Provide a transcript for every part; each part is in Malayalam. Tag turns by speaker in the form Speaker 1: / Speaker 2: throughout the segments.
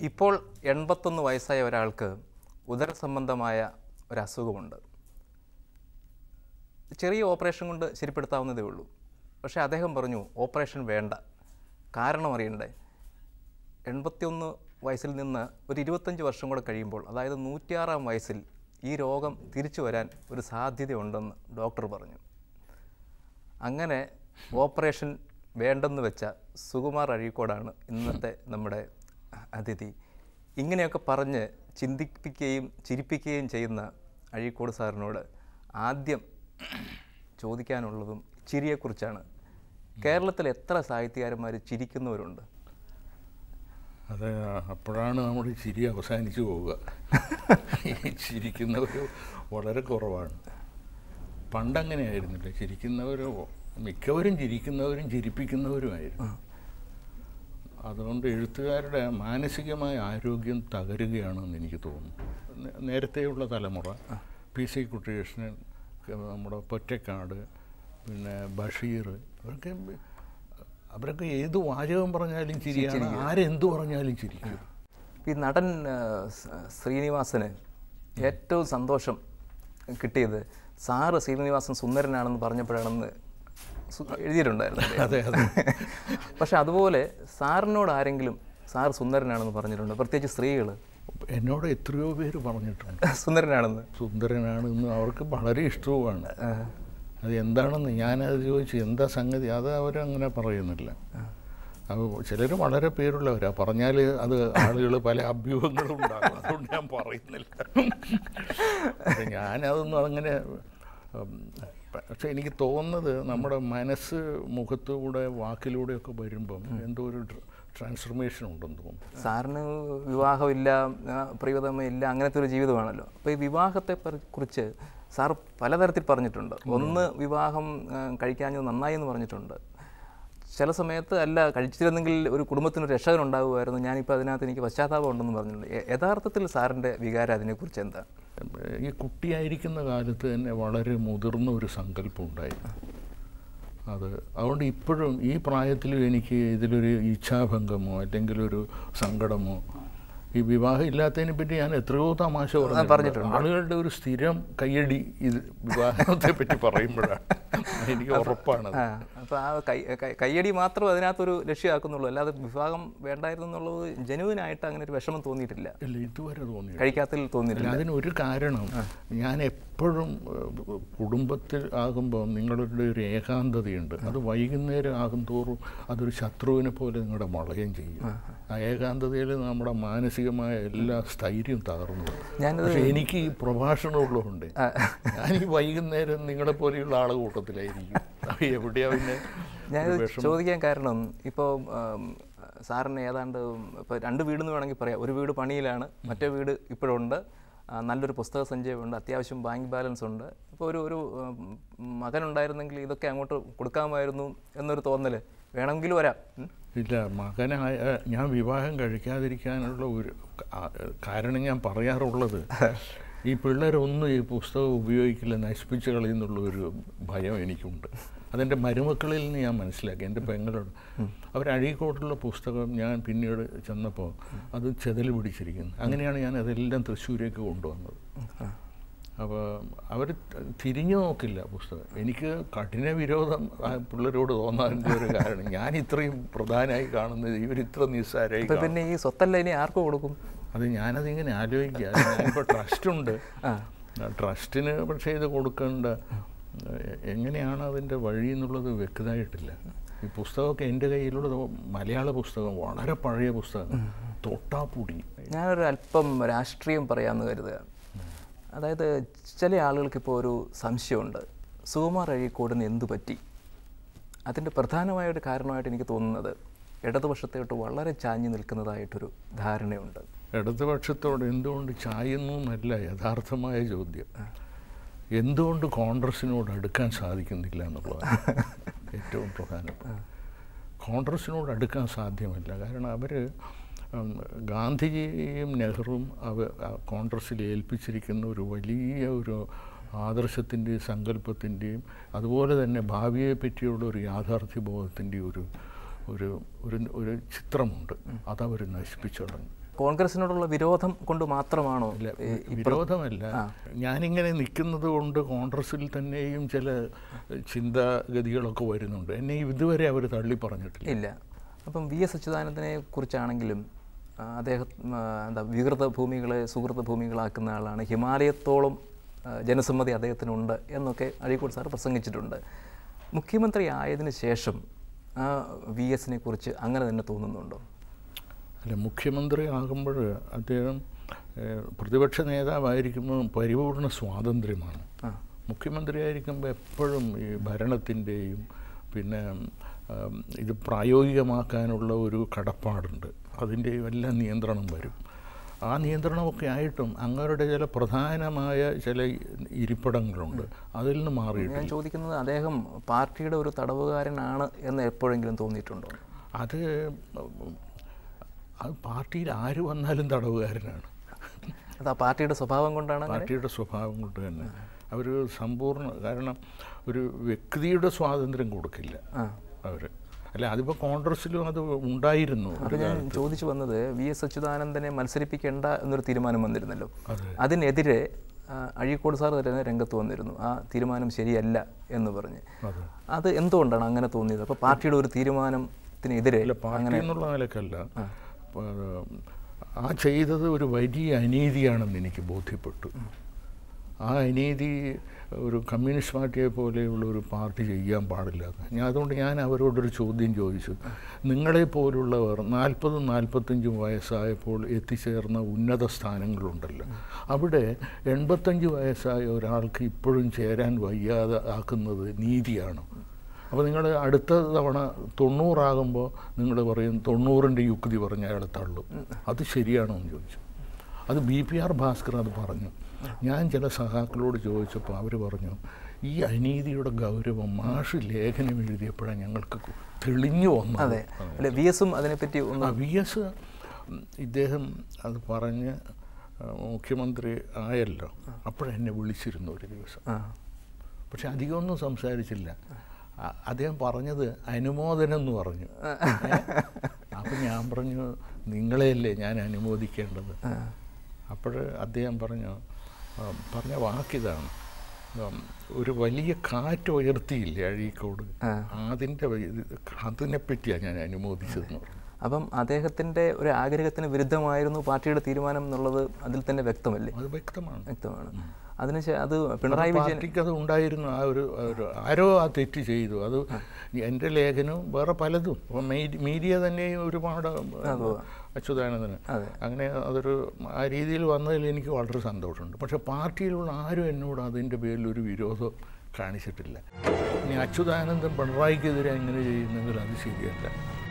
Speaker 1: ഇപ്പോൾ എൺപത്തൊന്ന് വയസ്സായ ഒരാൾക്ക് ഉദര സംബന്ധമായ ഒരു അസുഖമുണ്ട് ചെറിയ ഓപ്പറേഷൻ കൊണ്ട് ശരിപ്പെടുത്താവുന്നതേ ഉള്ളൂ പക്ഷേ അദ്ദേഹം പറഞ്ഞു ഓപ്പറേഷൻ വേണ്ട കാരണം അറിയണ്ടേ എൺപത്തിയൊന്ന് വയസ്സിൽ നിന്ന് ഒരു ഇരുപത്തഞ്ച് വർഷം കൂടെ കഴിയുമ്പോൾ അതായത് നൂറ്റിയാറാം വയസ്സിൽ ഈ രോഗം തിരിച്ചു വരാൻ ഒരു സാധ്യതയുണ്ടെന്ന് ഡോക്ടർ പറഞ്ഞു അങ്ങനെ ഓപ്പറേഷൻ വേണ്ടെന്ന് വെച്ച സുകുമാർ അഴീക്കോടാണ് ഇന്നത്തെ നമ്മുടെ അതിഥി ഇങ്ങനെയൊക്കെ പറഞ്ഞ് ചിന്തിപ്പിക്കുകയും ചിരിപ്പിക്കുകയും ചെയ്യുന്ന അഴീക്കോട് സാറിനോട് ആദ്യം ചോദിക്കാനുള്ളതും ചിരിയെക്കുറിച്ചാണ് കേരളത്തിൽ എത്ര സാഹിത്യകാരന്മാർ ചിരിക്കുന്നവരുണ്ട്
Speaker 2: അത് അപ്പോഴാണ് നമ്മുടെ ചിരി അവസാനിച്ചു പോവുക ഈ ചിരിക്കുന്നവർ വളരെ കുറവാണ് പണ്ടങ്ങനെയായിരുന്നില്ല ചിരിക്കുന്നവർ മിക്കവരും ചിരിക്കുന്നവരും ചിരിപ്പിക്കുന്നവരുമായിരുന്നു അതുകൊണ്ട് എഴുത്തുകാരുടെ മാനസികമായ ആരോഗ്യം തകരുകയാണെന്ന് എനിക്ക് തോന്നുന്നു നേ- നേരത്തെയുള്ള തലമുറ പി സി കുട്ടികൃഷ്ണൻ ക- നമ്മുടെ പൊറ്റക്കാട് പിന്നെ ബഷീർ അവരൊക്കെ അവരൊക്കെ ഏത് വാചകം പറഞ്ഞാലും ചിരിയാണ് ആരെന്ത് പറഞ്ഞാലും ചിരിക്കും
Speaker 1: ഈ നടൻ ആ, സ- ശ്രീനിവാസന് ഏറ്റവും സന്തോഷം കിട്ടിയത് സാറ് ശ്രീനിവാസൻ സുന്ദരനാണെന്ന് പറഞ്ഞപ്പോഴാണെന്ന് സു- എഴുതിയിട്ടുണ്ടായിരുന്നു അദ്ദേഹം.
Speaker 2: അതെ അതെ
Speaker 1: പക്ഷെ അതുപോലെ സാറിനോട് ആരെങ്കിലും സാർ സുന്ദരനാണെന്ന് പറഞ്ഞിട്ടുണ്ട് പ്രത്യേകിച്ച് സ്ത്രീകൾ
Speaker 2: എന്നോട് എത്രയോ പേര് പറഞ്ഞിട്ടുണ്ട്
Speaker 1: സുന്ദരനാണെന്ന്
Speaker 2: സുന്ദരനാണെന്ന് അവർക്ക് വളരെ ഇഷ്ടവുമാണ് അത് എന്താണെന്ന് ഞാനത് ചോദിച്ചു എന്താ സംഗതി അത് അവരങ്ങനെ പറയുന്നില്ല അപ്പോൾ ചിലർ വളരെ പേരുള്ളവരാ പറഞ്ഞാൽ അത് ആളുകൾ പല അഭ്യൂഹങ്ങളും ഉണ്ടാകും അതുകൊണ്ട് ഞാൻ പറയുന്നില്ല പക്ഷെ ഞാനതൊന്നും അങ്ങനെ ഉം, പക്ഷെ എനിക്ക് തോന്നുന്നത് നമ്മുടെ മനസ്സ് മുഖത്തുകൂടെ വാക്കിലൂടെയൊക്കെ വരുമ്പം എന്തോ ഒരു ട്രാൻസ്ഫർമേഷൻ ഉണ്ടെന്ന് തോന്നുന്നു
Speaker 1: സാറിന് വിവാഹമില്ല ആ, പ്രിയതമയില്ല അങ്ങനത്തെ ഒരു ജീവിതമാണല്ലോ അപ്പോൾ ഈ വിവാഹത്തെ പറി- കുറിച്ച് സാർ പലതരത്തിൽ പറഞ്ഞിട്ടുണ്ട് ഒന്ന് വിവാഹം ആ, കഴിക്കാഞ്ഞത് നന്നായി എന്ന് പറഞ്ഞിട്ടുണ്ട് ചില സമയത്ത് അല്ല കഴിച്ചിരുന്നെങ്കിൽ ഒരു കുടുംബത്തിനൊരു രക്ഷകൻ ഉണ്ടാകുമായിരുന്നു ഞാനിപ്പോൾ അതിനകത്ത് എനിക്ക് പശ്ചാത്താപം ഉണ്ടെന്ന് പറഞ്ഞിട്ടുണ്ട് യ- യഥാർത്ഥത്തിൽ സാറിൻ്റെ വികാരം അതിനെക്കുറിച്ച് എന്താ
Speaker 2: ഈ കുട്ടിയായിരിക്കുന്ന കാലത്ത് തന്നെ വളരെ മുതിർന്ന ഒരു സങ്കല്പം ഉണ്ടായിരുന്നു അത് അതുകൊണ്ട് ഇപ്പോഴും ഈ പ്രായത്തിലും എനിക്ക് ഇതിലൊരു ഇച്ഛാഭംഗമോ അല്ലെങ്കിൽ ഒരു സങ്കടമോ ഈ വിവാഹം ഇല്ലാത്തതിനെ പറ്റി ഞാൻ എത്രയോ തമാശ പറഞ്ഞിട്ടുണ്ട് ആളുകളുടെ ഒരു സ്ഥിരം കയ്യടി ഇത് വിവാഹത്തെ പറ്റി പറയുമ്പോഴാണ് എനിക്ക് ഉറപ്പാണത്
Speaker 1: ആ അപ്പോൾ ആ കൈ കൈ- കയ്യടി മാത്രം അതിനകത്തൊരു ലക്ഷ്യമാക്കുന്നുള്ളൂ അല്ലാതെ വിവാഹം വേണ്ടായിരുന്നു എന്നുള്ളത് ജനുവിനായിട്ട് അങ്ങനെ ഒരു വിഷമം തോന്നിയിട്ടില്ല
Speaker 2: ഇല്ല ഇതുവരെ തോന്നി
Speaker 1: കഴിക്കാത്തതിൽ തോന്നിയിട്ടില്ല
Speaker 2: അതിനൊരു കാരണം ഞാൻ എപ്പോഴും ഏഹ്, കുടുംബത്തിൽ ആകുമ്പോൾ നിങ്ങളുടെ ഒരു ഏകാന്തതയുണ്ട് അത് വൈകുന്നേരം ആകും തോറും അതൊരു ശത്രുവിനെ പോലെ നിങ്ങളുടെ വളയം ചെയ്യും ആ ഏകാന്തതയിൽ നമ്മുടെ മാനസികമായ എല്ലാ സ്ഥൈര്യവും തകർന്നു പോകും.
Speaker 1: ഞാനത്
Speaker 2: പക്ഷെ എനിക്ക് ഈ പ്രഭാഷണമുള്ളതുകൊണ്ട് ഞാൻ ഈ വൈകുന്നേരം നിങ്ങളെ പോലെയുള്ള ആളെ കൂട്ടത്തിലായിരിക്കും അത് എവിടെയാ പിന്നെ
Speaker 1: ഞാനിത് ചോദിക്കാൻ കാരണം ഇപ്പോൾ സാറിന് ഏതാണ്ട് ഇപ്പോൾ രണ്ട് വീടെന്ന് വേണമെങ്കിൽ പറയാം ഒരു വീട് പണിയിലാണ് മറ്റേ വീട് ഇപ്പോഴുണ്ട് ആ, നല്ലൊരു പുസ്തക സഞ്ചയമുണ്ട് അത്യാവശ്യം ബാങ്ക് ബാലൻസ് ഉണ്ട് ഇപ്പോൾ ഒരു ഒരു ഉം, മകനുണ്ടായിരുന്നെങ്കിൽ ഇതൊക്കെ അങ്ങോട്ട് കൊടുക്കാമായിരുന്നു എന്നൊരു തോന്നൽ വേണമെങ്കിൽ വരാം ഉം.
Speaker 2: ഇല്ല മകനായ ഞാൻ വിവാഹം കഴിക്കാതിരിക്കാനുള്ള ഒരു കാ- കാരണം ഞാൻ പറയാറുള്ളത് ഈ പിള്ളേരൊന്നും ഈ പുസ്തകം ഉപയോഗിക്കില്ല നശിപ്പിച്ച് കളയുന്നുള്ള ഒരു ഭയം എനിക്കുണ്ട് അതെൻ്റെ മരുമക്കളിൽ നിന്ന് ഞാൻ മനസ്സിലാക്കി എൻ്റെ പെങ്ങളോട് അവർ അഴീക്കോട്ടുള്ള പുസ്തകം ഞാൻ പിന്നീട് ചെന്നപ്പോൾ അത് ചെതൽ പിടിച്ചിരിക്കുന്നു അങ്ങനെയാണ് ഞാൻ അതെല്ലാം തൃശ്ശൂരേക്ക് കൊണ്ടുവന്നത് അപ്പോൾ അവർ തിരിഞ്ഞു നോക്കില്ല പുസ്തകം എനിക്ക് കഠിന വിരോധം ആ പിള്ളേരോട് തോന്നാൻ്റെ ഒരു കാരണം ഞാൻ ഇത്രയും പ്രധാനമായി കാണുന്നത് ഇവർ ഇത്ര നിസ്സാരമായി
Speaker 1: ഇപ്പൊ പിന്നെ ഈ സ്വത്തല്ല ഇനി ആർക്ക് കൊടുക്കും
Speaker 2: അത് ഞാനതിങ്ങനെ ആലോചിക്കുക അത് ഞാനിപ്പോൾ ട്രസ്റ്റുണ്ട് ട്രസ്റ്റിന് പക്ഷേ ഇത് കൊടുക്കേണ്ട എ- എങ്ങനെയാണ് അതിൻ്റെ വഴി എന്നുള്ളത് വ്യക്തമായിട്ടില്ല ഈ പുസ്തകമൊക്കെ എൻ്റെ കയ്യിലുള്ളത് മലയാള പുസ്തകം വളരെ പഴയ പുസ്തകം തൊട്ടാപ്പുടി
Speaker 1: ഞാനൊരു അല്പം രാഷ്ട്രീയം പറയാമെന്ന് കരുതുക അതായത് ചില ആളുകൾക്ക് ഇപ്പോൾ ഒരു സംശയമുണ്ട് സുകുമാർ അഴീക്കോടിന് എന്തു പറ്റി അതിൻ്റെ പ്രധാനമായ ഒരു കാരണമായിട്ട് എനിക്ക് തോന്നുന്നത് ഇടതുപക്ഷത്തോട്ട് വളരെ ചാഞ്ഞു നിൽക്കുന്നതായിട്ടൊരു ധാരണയുണ്ട്
Speaker 2: ഇടതുപക്ഷത്തോട് എന്തുകൊണ്ട് ചായുന്നു എന്നല്ല യഥാർത്ഥമായ ചോദ്യം എന്തുകൊണ്ട് കോൺഗ്രസിനോട് അടുക്കാൻ സാധിക്കുന്നില്ല എന്നുള്ളതാണ് ഏറ്റവും പ്രധാനപ്പെട്ട കോൺഗ്രസിനോട് അടുക്കാൻ സാധ്യമല്ല കാരണം അവർ ഗാന്ധിജിയും നെഹ്റുവും അവ ആ കോൺഗ്രസ്സിൽ ഏൽപ്പിച്ചിരിക്കുന്ന ഒരു വലിയ ഒരു ആദർശത്തിൻ്റെയും സങ്കല്പത്തിൻ്റെയും അതുപോലെ തന്നെ ഭാവിയെ പറ്റിയുള്ള ഒരു യാഥാർത്ഥ്യബോധത്തിൻ്റെയും ഒരു ഒരു ഒരു ഒരു ചിത്രമുണ്ട് അതവർ നശിപ്പിച്ചു കളഞ്ഞു
Speaker 1: കോൺഗ്രസിനോടുള്ള വിരോധം കൊണ്ട് മാത്രമാണോ
Speaker 2: ഇല്ല,
Speaker 1: ഈ- ഈ പ്ര-
Speaker 2: വിരോധമല്ല ഞാനിങ്ങനെ നിൽക്കുന്നത് കൊണ്ട് കോൺഗ്രസിൽ തന്നെയും ചില ചിന്താഗതികളൊക്കെ വരുന്നുണ്ട് എന്നെ ഇതുവരെ അവർ തള്ളി പറഞ്ഞിട്ടില്ല
Speaker 1: ഇല്ല അപ്പം വി എസ് അച്യുതാനന്ദനെ കുറിച്ചാണെങ്കിലും ആ, അദ്ദേഹം ആ, എന്താ വികൃത ഭൂമികളെ സുഹൃത ഭൂമികളാക്കുന്ന ആളാണ് ഹിമാലയത്തോളം ആ, ജനസമ്മതി അദ്ദേഹത്തിനുണ്ട് എന്നൊക്കെ അഴീക്കോട് സാർ പ്രസംഗിച്ചിട്ടുണ്ട് മുഖ്യമന്ത്രി ആയതിനു ശേഷം ആ വി എസിനെ കുറിച്ച് അങ്ങനെ തന്നെ തോന്നുന്നുണ്ടോ
Speaker 2: അല്ല മുഖ്യമന്ത്രി ആകുമ്പോൾ അദ്ദേഹം ഏഹ്, പ്രതിപക്ഷ നേതാവായിരിക്കുമ്പോൾ പരിപൂർണ സ്വാതന്ത്ര്യമാണ്
Speaker 1: ആ
Speaker 2: മുഖ്യമന്ത്രി ആയിരിക്കുമ്പോൾ എപ്പോഴും ഈ ഭരണത്തിൻ്റെയും പിന്നെ ഉം, ഇത് പ്രായോഗികമാക്കാനുള്ള ഒരു കടപ്പാടുണ്ട് അതിൻ്റെയും എല്ലാം നിയന്ത്രണം വരും ആ നിയന്ത്രണമൊക്കെ ആയിട്ടും അങ്ങവരുടെ ചില പ്രധാനമായ ചില ഇരിപ്പിടങ്ങളുണ്ട് അതിൽ നിന്ന് മാറിയിട്ട്
Speaker 1: ഞാൻ ചോദിക്കുന്നത് അദ്ദേഹം പാർട്ടിയുടെ ഒരു തടവുകാരനാണ് എന്ന് എപ്പോഴെങ്കിലും തോന്നിയിട്ടുണ്ടോ
Speaker 2: അത് അത് പാർട്ടിയിൽ ആര് വന്നാലും തടവുകാരനാണ്
Speaker 1: അത് ആ പാർട്ടിയുടെ സ്വഭാവം കൊണ്ടാണ് അങ്ങനെ?
Speaker 2: പാർട്ടിയുടെ സ്വഭാവം കൊണ്ട് തന്നെ അവർ സമ്പൂർണ്ണ കാരണം ഒരു വ്യക്തിയുടെ സ്വാതന്ത്ര്യം കൊടുക്കില്ല
Speaker 1: ആ
Speaker 2: അവർ അല്ല അതിപ്പോൾ കോൺഗ്രസ്സിലും അത് ഉണ്ടായിരുന്നു
Speaker 1: അപ്പോൾ ഞാൻ ചോദിച്ചു വന്നത് വി എസ് അച്യുതാനന്ദനെ മത്സരിപ്പിക്കേണ്ട എന്നൊരു തീരുമാനം വന്നിരുന്നല്ലോ
Speaker 2: അതെ.
Speaker 1: അതിനെതിരെ ആ, അഴീക്കോട് സാർ തന്നെ രംഗത്ത് വന്നിരുന്നു ആ തീരുമാനം ശരിയല്ല എന്ന് പറഞ്ഞ്
Speaker 2: അതെ
Speaker 1: അത് എന്തുകൊണ്ടാണ് അങ്ങനെ തോന്നിയത് അപ്പോൾ പാർട്ടിയുടെ ഒരു തീരുമാനത്തിനെതിരെ
Speaker 2: അല്ല പാർട്ടി എന്നുള്ള നിലക്കല്ല പ- ആ ചെയ്തത് ഒരു വലിയ അനീതിയാണെന്ന് എനിക്ക് ബോധ്യപ്പെട്ടു ആ അനീതി ഒരു കമ്മ്യൂണിസ്റ്റ് പാർട്ടിയെ പോലെയുള്ള ഒരു പാർട്ടി ചെയ്യാൻ പാടില്ല ഞാൻ അതുകൊണ്ട് ഞാൻ അവരോടൊരു ചോദ്യം ചോദിച്ചു നിങ്ങളെപ്പോലുള്ളവർ നാൽപ്പതും നാൽപ്പത്തഞ്ചും വയസ്സായപ്പോൾ എത്തിച്ചേർന്ന ഉന്നത സ്ഥാനങ്ങളുണ്ടല്ലോ അവിടെ എൺപത്തഞ്ച് വയസ്സായ ഒരാൾക്ക് ഇപ്പോഴും ചേരാൻ വയ്യാതെ ആക്കുന്നത് നീതിയാണ് അപ്പോൾ നിങ്ങൾ അടുത്ത തവണ തൊണ്ണൂറാകുമ്പോൾ നിങ്ങൾ പറയും തൊണ്ണൂറിൻ്റെ യുക്തി പറഞ്ഞ് അയാളെ തള്ളും അത് ശരിയാണോ എന്ന് ചോദിച്ചു അത് ബി പി ആർ ഭാസ്കർ അത് പറഞ്ഞു ഞാൻ ചില സഹാക്കളോട് ചോദിച്ചപ്പോൾ അവർ പറഞ്ഞു ഈ അനീതിയുടെ ഗൗരവം മാഷ് ലേഖനം എഴുതിയപ്പോഴാണ് ഞങ്ങൾക്ക് കു- തെളിഞ്ഞു വന്നത്
Speaker 1: അതെ അല്ലെ വി എസും അതിനെപ്പറ്റി ഒന്ന്
Speaker 2: ആ വി എസ് ഇദ്ദേഹം അത് പറഞ്ഞ് ആ, മുഖ്യമന്ത്രി ആയല്ലോ അപ്പോഴെന്നെ വിളിച്ചിരുന്നു ഒരു ദിവസം
Speaker 1: ആ
Speaker 2: പക്ഷെ അധികമൊന്നും സംസാരിച്ചില്ല അ- അദ്ദേഹം പറഞ്ഞത് അനുമോദനം എന്ന് പറഞ്ഞു അപ്പം ഞാൻ പറഞ്ഞു നിങ്ങളെയല്ലേ ഞാൻ അനുമോദിക്കേണ്ടത് അപ്പോൾ അദ്ദേഹം പറഞ്ഞു ആ, പറഞ്ഞ വാക്കിതാണ് ഉം, ഒരു വലിയ കാറ്റ് ഉയർത്തിയില്ലേ അഴീക്കോട് അതിൻ്റെ അതിനെപ്പറ്റിയാണ് ഞാൻ അനുമോദിച്ചതെന്ന് പറഞ്ഞു
Speaker 1: അപ്പം അദ്ദേഹത്തിൻ്റെ ഒരു ആഗ്രഹത്തിന് വിരുദ്ധമായിരുന്നു പാർട്ടിയുടെ തീരുമാനം എന്നുള്ളത് അതിൽ തന്നെ വ്യക്തമല്ലേ
Speaker 2: അത് വ്യക്തമാണ്
Speaker 1: വ്യക്തമാണ് അതിനുശേഷം അത് പിണറായി വിജയൻ
Speaker 2: പാർട്ടിക്ക് അത് ഉണ്ടായിരുന്നു ആ ഒരു ആ ഒരു ആരോ ആ തെറ്റ് ചെയ്തു അത് എൻ്റെ ലേഖനവും വേറെ പലതും അപ്പോൾ മീഡിയ തന്നെ ഒരുപാട് അച്യുതാനന്ദന്
Speaker 1: അതെ.
Speaker 2: അങ്ങനെ അതൊരു ആ രീതിയിൽ വന്നതിൽ എനിക്ക് വളരെ സന്തോഷമുണ്ട് പക്ഷെ പാർട്ടിയിലുള്ള ആരും എന്നോട് അതിൻ്റെ പേരിൽ ഒരു വിരോധം കാണിച്ചിട്ടില്ല ഇനി അച്യുതാനന്ദൻ പിണറായിക്കെതിരെ എങ്ങനെ ചെയ്യുന്നെങ്കിൽ അത് ശരിയല്ല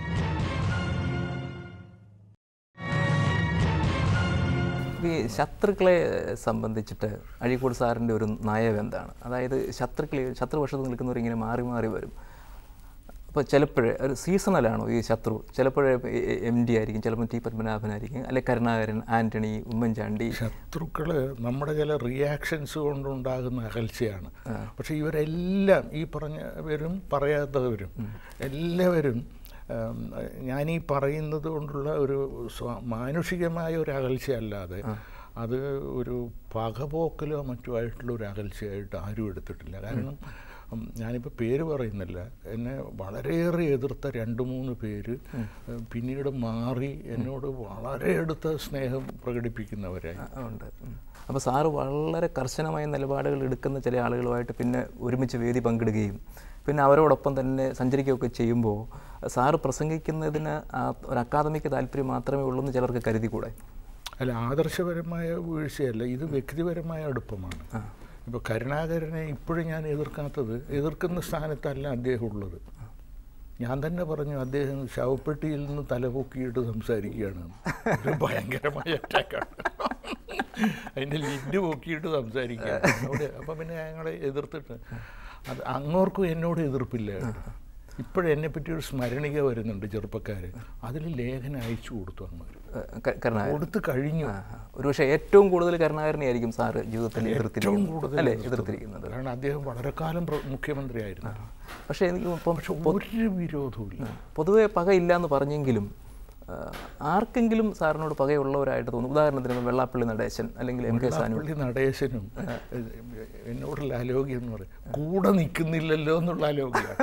Speaker 1: ഈ ശത്രുക്കളെ സംബന്ധിച്ചിട്ട് അഴീക്കോട് സാറിൻ്റെ ഒരു നയം എന്താണ് അതായത് ശത്രുക്കളെ ശത്രുപക്ഷത്ത് നിൽക്കുന്നവർ ഇങ്ങനെ മാറി മാറി വരും അപ്പോൾ ചിലപ്പോഴേ ഒരു സീസണലാണോ ഈ ശത്രു ചിലപ്പോഴേ എം ഡി ആയിരിക്കും ചിലപ്പോൾ ടി പത്മനാഭനായിരിക്കും അല്ലെ കരുണാകരൻ ആൻ്റണി ഉമ്മൻചാണ്ടി
Speaker 2: ശത്രുക്കൾ നമ്മുടെ ചില റിയാക്ഷൻസ് കൊണ്ടുണ്ടാകുന്ന അകൽച്ചയാണ് പക്ഷെ ഇവരെല്ലാം ഈ പറഞ്ഞവരും പറയാത്തവരും എല്ലാവരും ഉം, ഞാനീ പറയുന്നത് കൊണ്ടുള്ള ഒരു സ്വ- മാനുഷികമായ ഒരു അകൽച്ചയല്ലാതെ അത് ഒരു പകപോക്കലോ മറ്റോ ആയിട്ടുള്ള ഒരു അകൽച്ചയായിട്ട് ആരും എടുത്തിട്ടില്ല കാരണം ഉം, ഞാനിപ്പോൾ പേര് പറയുന്നില്ല എന്നെ വളരെയേറെ എതിർത്ത രണ്ട് മൂന്ന് പേര് ഏഹ്, പിന്നീട് മാറി എന്നോട് വളരെ അടുത്ത സ്നേഹം പ്രകടിപ്പിക്കുന്നവരായി
Speaker 1: ആ, ഉണ്ട് അപ്പോൾ സാറ് വളരെ കർശനമായ നിലപാടുകൾ എടുക്കുന്ന ചില ആളുകളുമായിട്ട് പിന്നെ ഒരുമിച്ച് വേദി പങ്കിടുകയും പിന്നെ അവരോടൊപ്പം തന്നെ സഞ്ചരിക്കുകയൊക്കെ ചെയ്യുമ്പോൾ സാറ് പ്രസംഗിക്കുന്നതിന് ആ ഒരു അക്കാദമിക് താല്പര്യം മാത്രമേ ഉള്ളൂ എന്ന് ചിലർക്ക് കരുതിക്കൂടെ
Speaker 2: അല്ല ആദർശപരമായ വീഴ്ചയല്ല ഇത് വ്യക്തിപരമായ അടുപ്പമാണ് ഇപ്പോൾ കരുണാകരനെ ഇപ്പോഴും ഞാൻ എതിർക്കാത്തത് എതിർക്കുന്ന സ്ഥാനത്തല്ല അദ്ദേഹം ഉള്ളത് ഞാൻ തന്നെ പറഞ്ഞു അദ്ദേഹം ശവപ്പെട്ടിയിൽ നിന്ന് തലപൊക്കിയിട്ട് സംസാരിക്കുകയാണ് ഒരു ഭയങ്കരമായ അറ്റാക്കാണ് അതിൻ്റെ ലിഡ് പൊക്കിയിട്ട് സംസാരിക്കുകയാണ് അവിടെ അപ്പം പിന്നെ ഞങ്ങളെ എതിർത്തിട്ട് അത് അങ്ങോർക്കും എന്നോട് എതിർപ്പില്ല ഇപ്പോഴും എന്നെപ്പറ്റി ഒരു സ്മരണിക വരുന്നുണ്ട് ചെറുപ്പക്കാർ അതിൽ ലേഖനം അയച്ചു കൊടുത്തു അങ്ങ്
Speaker 1: ഏഹ് ക- കരുണാകരൻ
Speaker 2: കൊടുത്തു കഴിഞ്ഞു
Speaker 1: ആ, ആ. ഒരുപക്ഷെ ഏറ്റവും കൂടുതൽ കരുണാകരനെ ആയിരിക്കും സാറ് ജീവിതത്തിൽ
Speaker 2: ഏറ്റവും
Speaker 1: എതിർത്തിരിക്കുന്നത്
Speaker 2: കൂടുതൽ
Speaker 1: അല്ലേ
Speaker 2: എതിർത്തത്.
Speaker 1: എതിർത്തിരിക്കുന്നത്
Speaker 2: കാരണം അദ്ദേഹം വളരെ കാലം പ്ര- മുഖ്യമന്ത്രിയായിരുന്നു
Speaker 1: പക്ഷേ എനിക്ക് ഇപ്പം
Speaker 2: പക്ഷെ ഒരു വിരോധവും ഇല്ല
Speaker 1: പൊതുവെ പകയില്ല എന്ന് പറഞ്ഞെങ്കിലും ആ, ആർക്കെങ്കിലും സാറിനോട് പകയുള്ളവരായിട്ട് തോന്നും ഉദാഹരണത്തിന് ഇപ്പം വെള്ളാപ്പള്ളി നടേശൻ അല്ലെങ്കിൽ എം കെ സാനു
Speaker 2: പുള്ളി നടേശനും എന്നോടുള്ള അലോഗ്യം എന്ന് പറയും കൂടെ നിൽക്കുന്നില്ലല്ലോ എന്നുള്ള അലോഗ്യാണ്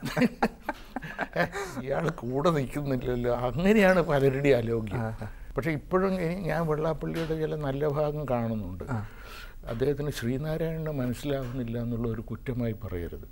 Speaker 2: ഇയാൾ കൂടെ നിൽക്കുന്നില്ലല്ലോ അങ്ങനെയാണ് പലരുടെയും അലോഗ്യം പക്ഷെ ഇപ്പോഴും എനി- ഞാൻ വെള്ളാപ്പള്ളിയുടെ ചില നല്ല ഭാഗം കാണുന്നുണ്ട് അദ്ദേഹത്തിന് ശ്രീനാരായണനെ മനസ്സിലാവുന്നില്ല എന്നുള്ള ഒരു കുറ്റമായി പറയരുത്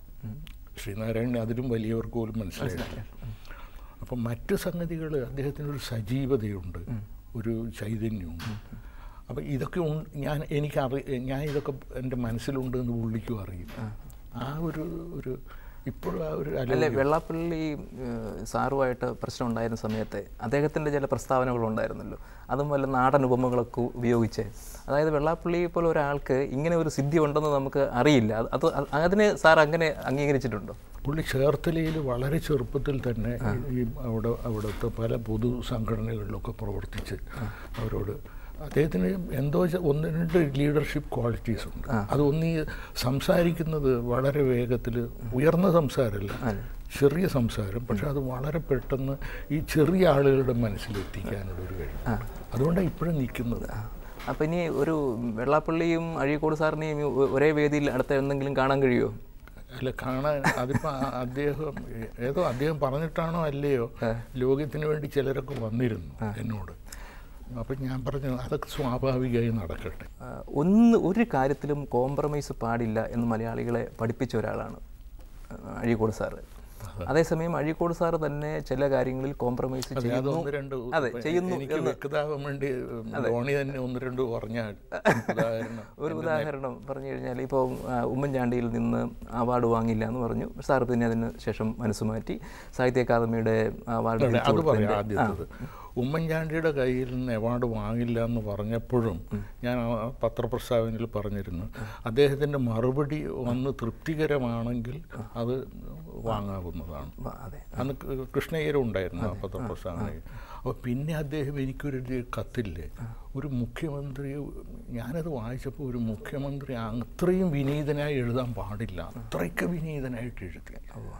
Speaker 2: ശ്രീനാരായണനെ അതിലും വലിയവർക്ക് പോലും മനസ്സിലായിട്ടില്ല അപ്പം മറ്റ് സംഗതികൾ അദ്ദേഹത്തിനൊരു സജീവതയുണ്ട് ഒരു ചൈതന്യമുണ്ട് അപ്പം ഇതൊക്കെ ഉണ്ട് ഞാൻ എനിക്ക് അറി ഞാൻ ഇതൊക്കെ എൻ്റെ മനസ്സിലുണ്ട് എന്ന് പുള്ളിക്കും അറിയും ആ ഒരു ഒരു ഇപ്പോഴും ആ ഒരു അല
Speaker 1: അല്ലെ വെള്ളാപ്പള്ളി ഏഹ്, സാറുമായിട്ട് പ്രശ്നം ഉണ്ടായിരുന്ന സമയത്ത് അദ്ദേഹത്തിൻ്റെ ചില പ്രസ്താവനകളുണ്ടായിരുന്നല്ലോ അതും വല്ല നാടൻ ഉപമകളൊക്കെ ഉപയോഗിച്ച് അതായത് വെള്ളാപ്പള്ളി പോലെ ഒരാൾക്ക് ഇങ്ങനെ ഒരു സിദ്ധി ഉണ്ടെന്ന് നമുക്ക് അറിയില്ല അത് അത് അത് അതിനെ സാർ അങ്ങനെ അംഗീകരിച്ചിട്ടുണ്ടോ
Speaker 2: പുള്ളി ചേർത്തലയിൽ വളരെ ചെറുപ്പത്തിൽ തന്നെ ഈ അവിടെ അവിടുത്തെ പല പൊതു സംഘടനകളിലൊക്കെ പ്രവർത്തിച്ച് അവരോട് അദ്ദേഹത്തിന് എന്തോ ചെ- ഒന്ന് രണ്ട് ലീഡർഷിപ്പ് ക്വാളിറ്റീസ് ഉണ്ട് അത് ഒന്ന് ഈ സംസാരിക്കുന്നത് വളരെ വേഗത്തിൽ ഉയർന്ന സംസാരമല്ല ചെറിയ സംസാരം പക്ഷെ അത് വളരെ പെട്ടെന്ന് ഈ ചെറിയ ആളുകളുടെ മനസ്സിലെത്തിക്കാനുള്ള ഒരു കഴിവ് അതുകൊണ്ടാണ് ഇപ്പോഴും നിൽക്കുന്നത്
Speaker 1: അപ്പം ഇനി ഒരു വെള്ളാപ്പള്ളിയും അഴീക്കോട് സാറിനെയും ഈ ഒ- ഒരേ വേദിയിൽ അടുത്ത എന്തെങ്കിലും കാണാൻ കഴിയുമോ
Speaker 2: അല്ല കാണാൻ അതിപ്പോൾ അദ്ദേഹം ഏതോ അദ്ദേഹം പറഞ്ഞിട്ടാണോ അല്ലയോ ലോകത്തിന് വേണ്ടി ചിലരൊക്കെ വന്നിരുന്നു എന്നോട് അപ്പം ഞാൻ പറഞ്ഞു അതൊക്കെ സ്വാഭാവികമായി നടക്കട്ടെ
Speaker 1: ആ, ഒന്ന് ഒരു കാര്യത്തിലും കോംപ്രമൈസ് പാടില്ല എന്ന് മലയാളികളെ പഠിപ്പിച്ച ഒരാളാണ് ആ, അഴീക്കോട് സാറ് അതേസമയം അഴീക്കോട് സാറ് തന്നെ ചില കാര്യങ്ങളിൽ കോംപ്രമൈസ്
Speaker 2: അതെ,
Speaker 1: ചെയ്യുന്നു
Speaker 2: അതൊന്ന് രണ്ട്
Speaker 1: അതെ ചെയ്യുന്നു
Speaker 2: എനിക്ക് വ്യക്തമാവാൻ വേണ്ടി ധോണി തന്നെ ഒന്ന് രണ്ട് പറഞ്ഞാൽ ഉദാഹരണം
Speaker 1: ഒരു ഉദാഹരണം പറഞ്ഞു കഴിഞ്ഞാൽ ഇപ്പോൾ ഉമ്മൻചാണ്ടിയിൽ നിന്ന് അവാർഡ് വാങ്ങില്ല എന്ന് പറഞ്ഞു സാർ പിന്നെ അതിന് ശേഷം മനസ്സ് മാറ്റി സാഹിത്യ അക്കാദമിയുടെ അവാർഡ്
Speaker 2: അതെ,
Speaker 1: തിരിച്ചു
Speaker 2: അത് പറയാം
Speaker 1: കൊടുത്തതിൻ്റെ-
Speaker 2: ആദ്യത്തത് ഉമ്മൻചാണ്ടിയുടെ കയ്യിൽ നിന്ന് അവാർഡ് വാങ്ങില്ല എന്ന് പറഞ്ഞപ്പോഴും ഞാൻ ആ പത്രപ്രസ്താവനയിൽ പറഞ്ഞിരുന്നു അദ്ദേഹത്തിൻ്റെ മറുപടി വന്ന് തൃപ്തികരമാണെങ്കിൽ അത് വാങ്ങാവുന്നതാണ്
Speaker 1: ആ, അതെ
Speaker 2: അന്ന് കൃ- കൃഷ്ണയ്യരും ഉണ്ടായിരുന്നു ആ പത്രപ്രസ്താവനയിൽ അപ്പോൾ പിന്നെ അദ്ദേഹം എനിക്കൊരു ഇത് കത്തില്ലേ ഒരു മുഖ്യമന്ത്രി ഞാനത് വായിച്ചപ്പോൾ ഒരു മുഖ്യമന്ത്രി അത്രയും വിനീതനായി എഴുതാൻ പാടില്ല അത്രയ്ക്ക് വിനീതനായിട്ട് എഴുതി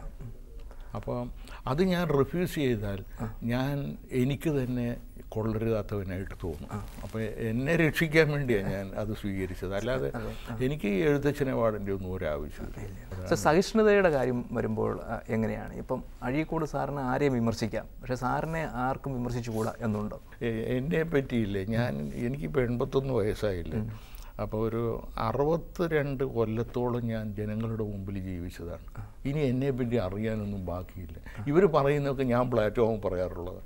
Speaker 2: അപ്പോൾ അത് ഞാൻ റിഫ്യൂസ് ചെയ്താൽ ഞാൻ എനിക്ക് തന്നെ കൊള്ളരുതാത്തവനായിട്ട് തോന്നും അപ്പോൾ എന്നെ രക്ഷിക്കാൻ വേണ്ടിയാണ് ഞാൻ അത് സ്വീകരിച്ചത് അല്ലാതെ എനിക്ക് ഈ എഴുത്തച്ഛൻ അവാർഡിൻ്റെ ഒന്നും ഒരു ആവശ്യമില്ല
Speaker 1: സോ സഹിഷ്ണുതയുടെ കാര്യം വരുമ്പോൾ ആ, എങ്ങനെയാണ് ഇപ്പം അഴീക്കോട് സാറിന് ആരെയും വിമർശിക്കാം പക്ഷേ സാറിനെ ആർക്കും വിമർശിച്ചുകൂടാ എന്നുണ്ടോ
Speaker 2: എ- എന്നെ പറ്റിയില്ലേ ഞാൻ എനിക്കിപ്പോൾ എൺപത്തൊന്ന് വയസ്സായില്ലേ അപ്പോൾ ഒരു അറുപത്തി രണ്ട് കൊല്ലത്തോളം ഞാൻ ജനങ്ങളുടെ മുമ്പിൽ ജീവിച്ചതാണ് ഇനി എന്നെ പറ്റി അറിയാനൊന്നും ബാക്കിയില്ല ഇവർ പറയുന്നതൊക്കെ ഞാൻ പ്ലാറ്റ്ഫോം പറയാറുള്ളതാണ്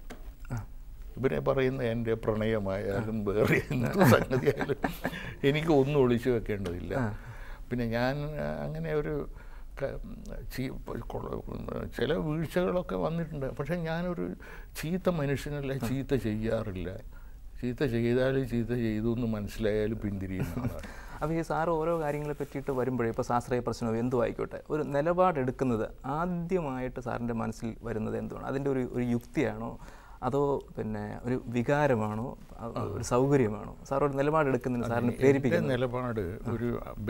Speaker 2: ഇവരെ പറയുന്ന എൻ്റെ പ്രണയമായാലും വേറെ എന്ത് സംഗതിയായാലും എനിക്ക് ഒന്നും ഒളിച്ചു വെക്കേണ്ടതില്ല പിന്നെ ഞാൻ അങ്ങനെ ഒരു ക- ചീ- കൊള്ള- ചില വീഴ്ചകളൊക്കെ വന്നിട്ടുണ്ട് പക്ഷേ ഞാനൊരു ചീത്ത മനുഷ്യനല്ല ചീത്ത ചെയ്യാറില്ല ചീത്ത ചെയ്താലും ചീത്ത ചെയ്തു എന്ന് മനസ്സിലായാലും പിന്തിരിയുന്ന ആളാണ്
Speaker 1: അപ്പോൾ ഈ സാറ് ഓരോ കാര്യങ്ങളെ പറ്റിയിട്ട് വരുമ്പോഴേ ഇപ്പോൾ ശാസ്ത്രീയ പ്രശ്നമോ എന്തും ആയിക്കോട്ടെ ഒരു നിലപാടെടുക്കുന്നത് ആദ്യമായിട്ട് സാറിൻ്റെ മനസ്സിൽ വരുന്നത് എന്തുവാണ് അതിൻ്റെ ഒരു ഒരു യുക്തിയാണോ അതോ പിന്നെ ഒരു വികാരമാണോ അതോ ഒരു സൗകര്യമാണോ സാർ ഒരു നിലപാടെടുക്കുന്നതിന് സാറിന്
Speaker 2: എൻ്റെ
Speaker 1: പ്രേരിപ്പിക്കുന്നത്
Speaker 2: നിലപാട് ഒരു